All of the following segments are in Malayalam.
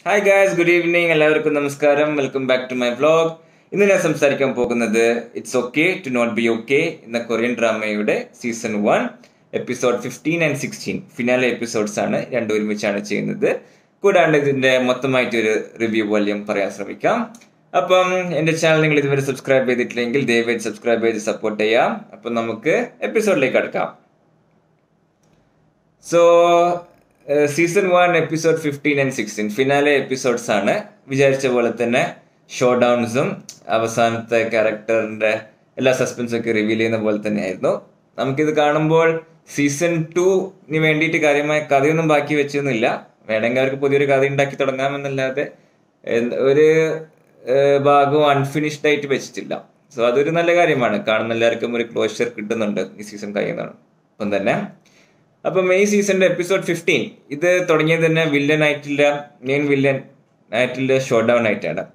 ഹായ് ഗായ്സ് ഗുഡ് ഈവനിങ് എല്ലാവർക്കും നമസ്കാരം welcome back to my vlog ഇന്ന് ഞാൻ സംസാരിക്കാൻ പോകുന്നത് it's okay to not be okay എന്ന കൊറിയൻ ഡ്രാമയുടെ season one episode fifteen and sixteen finale episodes ആണ് രണ്ടും ഒരുമിച്ചാണ് ചെയ്യുന്നത് കൂടാണ്ട് ഇതിന്റെ മൊത്തമായിട്ട് ഒരു റിവ്യൂ വോല്യം പറയാൻ ശ്രമിക്കാം അപ്പം എൻ്റെ ചാനൽ നിങ്ങൾ ഇതുവരെ സബ്സ്ക്രൈബ് ചെയ്തിട്ടില്ലെങ്കിൽ ദയവായി സബ്സ്ക്രൈബ് ചെയ്ത് സപ്പോർട്ട് ചെയ്യാം അപ്പം നമുക്ക് എപ്പിസോഡിലേക്ക് അടുക്കാം so season one episode fifteen and sixteen finale episodes ആണ് വിചാരിച്ച പോലെ തന്നെ ഷോ ഡൗൺസും അവസാനത്തെ ക്യാരക്ടറിന്റെ എല്ലാ സസ്പെൻസും ഒക്കെ റിവീൽ ചെയ്യുന്ന പോലെ തന്നെയായിരുന്നു നമുക്കിത് കാണുമ്പോൾ സീസൺ ടുന് വേണ്ടിയിട്ട് കാര്യമായ കഥയൊന്നും ബാക്കി വെച്ചൊന്നുമില്ല വേണമെങ്കിൽ അവർക്ക് പുതിയൊരു കഥ ഉണ്ടാക്കി തുടങ്ങാമെന്നല്ലാതെ എന്ത് ഒരു ഏഹ്, ഭാഗവും അൺഫിനിഷ്ഡ് ആയിട്ട് വെച്ചിട്ടില്ല സോ അതൊരു നല്ല കാര്യമാണ് കാണുന്ന എല്ലാവർക്കും ഒരു ക്ലോഷർ കിട്ടുന്നുണ്ട് ഈ സീസൺ കഴിയുന്നതാണ് അപ്പം തന്നെ അപ്പം ഈ സീസണിന്റെ എപ്പിസോഡ് ഫിഫ്റ്റീൻ ഇത് തുടങ്ങിയത് തന്നെ വില്ലൻ ആയിട്ടുള്ള മെയിൻ വില്ലൻ ആയിട്ടുള്ള ഷോ ഡൗൺ ആയിട്ടാണ്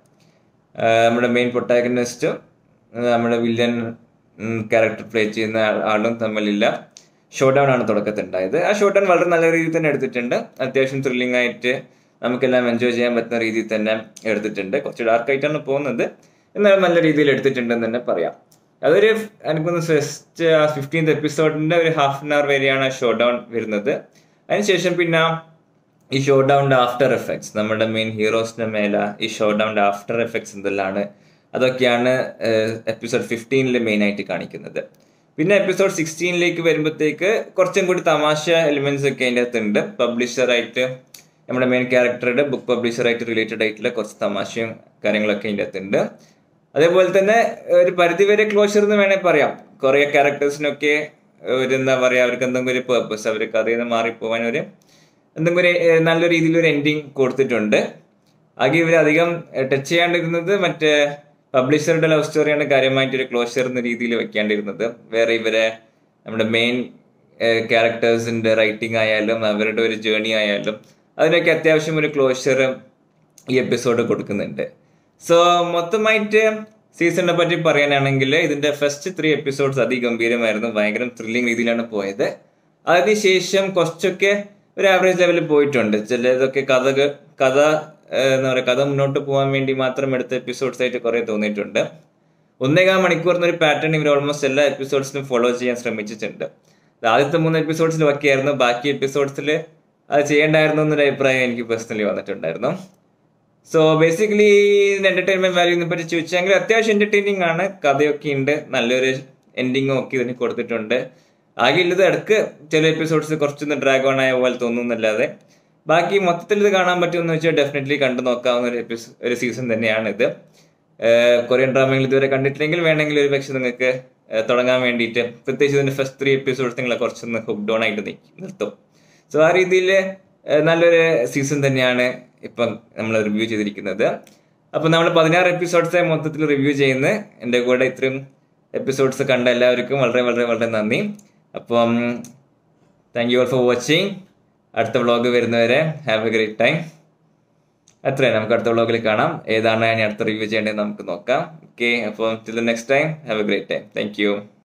ആഹ് നമ്മുടെ മെയിൻ പ്രൊട്ടാഗനിസ്റ്റും നമ്മുടെ വില്ലൻ ക്യാരക്ടർ പ്ലേ ചെയ്യുന്ന ആൾ- ആളും തമ്മിലില്ല ഷോ ഡൗൺ ആണ് തുടക്കത്തിൽ ഉണ്ടായത് ആ ഷോ ഡൗൺ വളരെ നല്ല രീതിയിൽ തന്നെ എടുത്തിട്ടുണ്ട് അത്യാവശ്യം ത്രില്ലിംഗ് ആയിട്ട് നമുക്കെല്ലാം എൻജോയ് ചെയ്യാൻ പറ്റുന്ന രീതിയിൽ തന്നെ എടുത്തിട്ടുണ്ട് കുറച്ച് ഡാർക്ക് ആയിട്ടാണ് പോകുന്നത് എന്നാലും നല്ല രീതിയിൽ എടുത്തിട്ടുണ്ടെന്ന് തന്നെ പറയാം അതൊരു എനിക്കൊന്ന് ഫസ്റ്റ് ആ ഫിഫ്റ്റീൻത് എപ്പിസോഡിന്റെ ഒരു ഹാഫ് ആൻ അവർ വരെയാണ് ഷോ ഡൗൺ വരുന്നത് അതിനുശേഷം പിന്നെ ഈ ഷോ ഡൗണിന്റെ ആഫ്റ്റർ എഫക്ട്സ് നമ്മുടെ മെയിൻ ഹീറോസിന്റെ മേലെ ഈ ഷോ ഡൗണിന്റെ ആഫ്റ്റർ എഫക്ട്സ് എന്തെല്ലാണ് അതൊക്കെയാണ് എപ്പിസോഡ് ഫിഫ്റ്റീനിൽ മെയിൻ ആയിട്ട് കാണിക്കുന്നത് പിന്നെ എപ്പിസോഡ് സിക്സ്റ്റീനിലേക്ക് വരുമ്പോഴത്തേക്ക് കുറച്ചും കൂടി തമാശ എലിമെന്റ്സ് ഒക്കെ അതിൻ്റെ അകത്തുണ്ട് പബ്ലിഷറായിട്ട് നമ്മുടെ മെയിൻ ക്യാരക്ടറുടെ ബുക്ക് പബ്ലിഷറായിട്ട് റിലേറ്റഡ് ആയിട്ടുള്ള കുറച്ച് തമാശയും കാര്യങ്ങളൊക്കെ അതിൻ്റെ അകത്തുണ്ട് അതേപോലെ തന്നെ ഒരു പരിധിവരെ ക്ലോഷർ എന്ന് വേണേൽ പറയാം കുറെ ക്യാരക്ടേഴ്സിനൊക്കെ ഒരു എന്താ പറയാ അവർക്ക് എന്തെങ്കിലും ഒരു പേർപ്പസ് അവർ കഥയിൽ നിന്ന് മാറിപ്പോവാൻ ഒരു എന്തെങ്കിലും ഒരു ഏഹ്, നല്ല രീതിയിൽ ഒരു എൻഡിങ് കൊടുത്തിട്ടുണ്ട് ആകെ ഇവർ അധികം ടച്ച് ചെയ്യാണ്ടിരുന്നത് മറ്റേ പബ്ലിഷറുടെ ലവ് സ്റ്റോറിയാണ് കാര്യമായിട്ട് ഒരു ക്ലോഷർ എന്ന രീതിയിൽ വെക്കാണ്ടിരുന്നത് വേറെ ഇവരെ നമ്മുടെ മെയിൻ ക്യാരക്ടേഴ്സിന്റെ റൈറ്റിംഗ് ആയാലും അവരുടെ ഒരു ജേണി ആയാലും അതിനൊക്കെ അത്യാവശ്യം ഒരു ക്ലോഷർ ഈ എപ്പിസോഡ് കൊടുക്കുന്നുണ്ട് സോ മൊത്തമായിട്ട് സീസണിനെ പറ്റി പറയാനാണെങ്കിൽ ഇതിന്റെ ഫസ്റ്റ് ത്രീ എപ്പിസോഡ്സ് അതിഗംഭീരമായിരുന്നു ഭയങ്കര ത്രില്ലിംഗ് രീതിയിലാണ് പോയത് അതിനുശേഷം കുറച്ചൊക്കെ ഒരു ആവറേജ് ലെവലിൽ പോയിട്ടുണ്ട് ചിലതൊക്കെ കഥ കഥ ഏഹ്, എന്താ പറയുക കഥ മുന്നോട്ട് പോകാൻ വേണ്ടി മാത്രം എടുത്ത എപ്പിസോഡ്സ് ആയിട്ട് കുറെ തോന്നിയിട്ടുണ്ട് ഒന്നേകാൽ മണിക്കൂറിന് ഒരു പാറ്റേൺ ഇവർ ഓൾമോസ്റ്റ് എല്ലാ എപ്പിസോഡ്സിലും ഫോളോ ചെയ്യാൻ ശ്രമിച്ചിട്ടുണ്ട് ഇത് ആദ്യത്തെ മൂന്ന് എപ്പിസോഡ്സിൽ ഒക്കെ ആയിരുന്നു ബാക്കി എപ്പിസോഡ്സിൽ അത് ചെയ്യേണ്ടായിരുന്നു എന്നൊരു അഭിപ്രായം എനിക്ക് പേഴ്സണലി വന്നിട്ടുണ്ടായിരുന്നു സോ ബേസിക്കലി ഇതിന്റെ എന്റർടൈൻമെന്റ് വാല്യൂനെ പറ്റി ചോദിച്ചെങ്കിൽ അത്യാവശ്യം എന്റർടൈനിങ് ആണ് കഥയൊക്കെ ഉണ്ട് നല്ലൊരു എൻഡിങ്ങും ഒക്കെ ഇതിന് കൊടുത്തിട്ടുണ്ട് ആകെ ഉള്ളത് ഇടക്ക് ചില എപ്പിസോഡ്സ് കുറച്ചൊന്ന് ഡ്രാഗ് ഓൺ ആയ പോലെ തോന്നുന്നല്ലാതെ ബാക്കി മൊത്തത്തിൽ ഇത് കാണാൻ പറ്റുമെന്ന് വെച്ചാൽ ഡെഫിനറ്റ്ലി കണ്ടു നോക്കാവുന്ന ഒരു എപ്പിസോ ഒരു സീസൺ തന്നെയാണ് ഇത് കൊറിയൻ ഡ്രാമകൾ ഇതുവരെ കണ്ടിട്ടില്ലെങ്കിൽ വേണമെങ്കിൽ ഒരു പക്ഷെ നിങ്ങൾക്ക് ഏഹ്, തുടങ്ങാൻ വേണ്ടിയിട്ട് പ്രത്യേകിച്ച് ഇതിന്റെ ഫസ്റ്റ് ത്രീ എപ്പിസോഡ്സ് നിങ്ങളെ കുറച്ചൊന്ന് ഹുക്ക് ഡൗൺ ആയിട്ട് നിക്ക് നിർത്തും സോ ആ രീതിയിൽ നല്ലൊരു സീസൺ തന്നെയാണ് ഇപ്പം നമ്മൾ റിവ്യൂ ചെയ്തിരിക്കുന്നത് അപ്പം നമ്മൾ പതിനാറ് എപ്പിസോഡ്സ് മൊത്തത്തിൽ റിവ്യൂ ചെയ്യുന്നത് എൻ്റെ കൂടെ ഇത്രയും എപ്പിസോഡ്സ് കണ്ട എല്ലാവർക്കും വളരെ വളരെ വളരെ നന്ദി അപ്പം thank you all for watching അടുത്ത വ്ളോഗ് വരുന്നവരെ ഹാവ് എ ഗ്രേറ്റ് ടൈം അത്രയും നമുക്ക് അടുത്ത വ്ളോഗിൽ കാണാം ഏതാണ് ഞാൻ അടുത്ത റിവ്യൂ ചെയ്യേണ്ടത് നമുക്ക് നോക്കാം ഓക്കെ അപ്പം till next time have a great time thank U